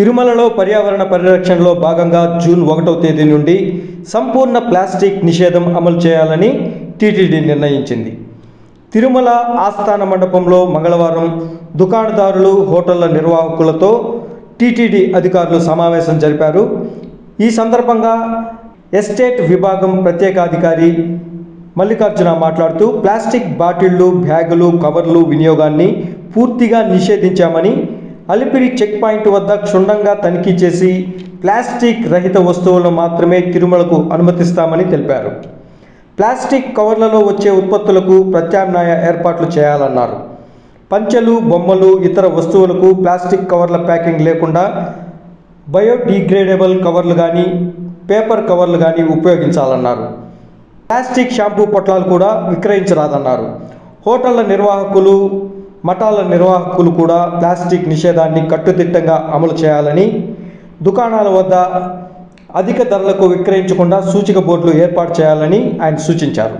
తిరుమలలో పర్యావరణ పరిరక్షణలో భాగంగా జూన్ ఒకటవ తేదీ నుండి సంపూర్ణ ప్లాస్టిక్ నిషేధం అమలు చేయాలని టీటీడీ నిర్ణయించింది తిరుమల ఆస్థాన మండపంలో మంగళవారం దుకాణదారులు హోటళ్ల నిర్వాహకులతో టీటీడీ అధికారులు సమావేశం జరిపారు ఈ సందర్భంగా ఎస్టేట్ విభాగం ప్రత్యేకాధికారి మల్లికార్జున మాట్లాడుతూ ప్లాస్టిక్ బాటిళ్లు బ్యాగులు కవర్లు వినియోగాన్ని పూర్తిగా నిషేధించామని అలిపిరి చెక్ పాయింట్ వద్ద క్షుణ్ణంగా తనిఖీ చేసి ప్లాస్టిక్ రహిత వస్తువులను మాత్రమే తిరుమలకు అనుమతిస్తామని తెలిపారు ప్లాస్టిక్ కవర్లలో వచ్చే ఉత్పత్తులకు ప్రత్యామ్నాయ ఏర్పాట్లు చేయాలన్నారు పంచెలు బొమ్మలు ఇతర వస్తువులకు ప్లాస్టిక్ కవర్ల ప్యాకింగ్ లేకుండా బయోడిగ్రేడబుల్ కవర్లు కానీ పేపర్ కవర్లు కానీ ఉపయోగించాలన్నారు ప్లాస్టిక్ షాంపూ పొట్లాలు కూడా విక్రయించరాదన్నారు హోటళ్ల నిర్వాహకులు మఠాల నిర్వాహకులు కూడా ప్లాస్టిక్ నిషేధాన్ని కట్టుదిట్టంగా అమలు చేయాలని దుకాణాల వద్ద అధిక ధరలకు విక్రయించకుండా సూచిక బోర్డులు ఏర్పాటు చేయాలని ఆయన సూచించారు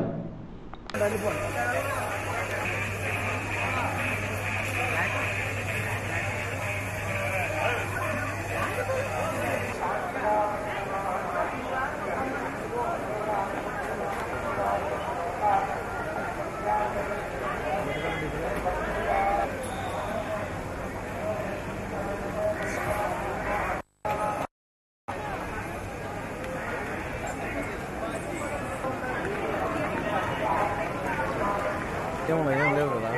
ఏమన్నా ఏం లేవు కదా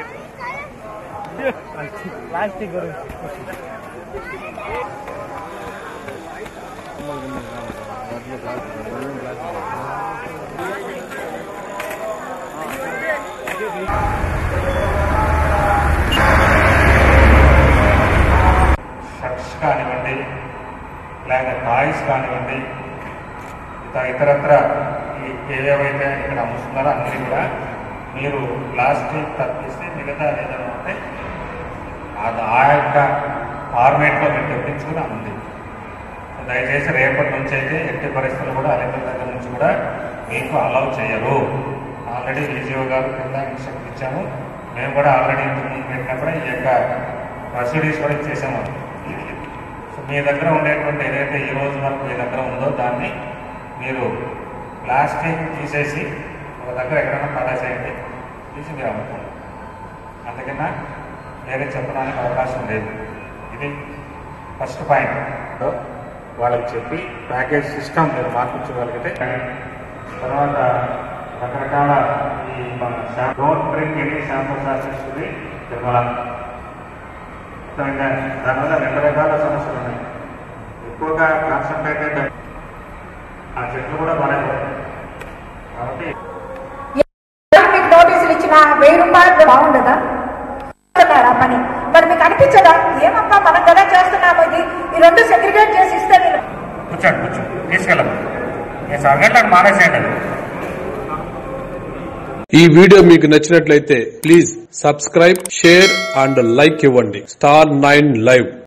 ప్లాస్టిక్ గురించి షర్ట్స్ కానివ్వండి లేక టాయ్స్ కానివ్వండి ఇతర ఇతరత్ర ఈ ఏవేవైతే ఇక్కడ అమ్ముతున్నారో అన్నీ కూడా మీరు ప్లాస్టిక్ తప్పిస్తే మిగతా ఏదైనా ఉంటే అది ఆ యొక్క ఫార్మేట్లో మీరు తెప్పించుకుని అమ్మండి సో దయచేసి రేపటి నుంచి అయితే ఎట్టి పరిస్థితులు కూడా అలిపిన దగ్గర నుంచి కూడా మీకు అలౌ చేయరు ఆల్రెడీ విజయో గారు కింద ఇన్స్ట్రక్షన్ ఇచ్చాము మేము కూడా ఆల్రెడీ ఇంతకుముందు పెట్టినప్పుడు ఈ యొక్క ప్రొసీడీస్ కూడా ఇచ్చేసాము సో మీ దగ్గర ఉండేటువంటి ఏదైతే ఈ రోజు వరకు మీ దగ్గర ఉందో దాన్ని మీరు ప్లాస్టిక్ తీసేసి ఒక దగ్గర ఎక్కడైనా పడేసేయండి తీసి మీరు అమ్ముకోండి అందుకన్నా వేరే చెప్పడానికి అవకాశం లేదు ఇది ఫస్ట్ పాయింట్ వాళ్ళకి చెప్పి ప్యాకేజ్ సిస్టమ్ మీరు మార్పించగలిగితే తర్వాత రకరకాల ఈ మన don't bring any sample process Tirumala అర్థమైందా? దానివల్ల రెండు రకాల సమస్యలు ఉన్నాయి ఎక్కువగా కాన్సన్ట్రేటెడ్ ఆ చెట్లు కూడా పడైపోతాయి కాబట్టి మీకు నోటీసులు ఇచ్చిన వెయ్యి రూపాయలు బాగుండదా చేస్తున్నాడు ఆ పని మరి మీకు అనిపించదా ఏమప్పా మనం కదా చేస్తున్నాము ఇది ఈ రెండు సెగ్రిగేట్ చేసి ఇస్తే నేను కూర్చోండి కూర్చోండి తీసుకెళ్ళము నేను సంగట్లను మానేసేయండి అది. ఈ వీడియో మీకు నచ్చినట్లయితే please subscribe share and like ఇవ్వండి స్టార్ నైన్ లైవ్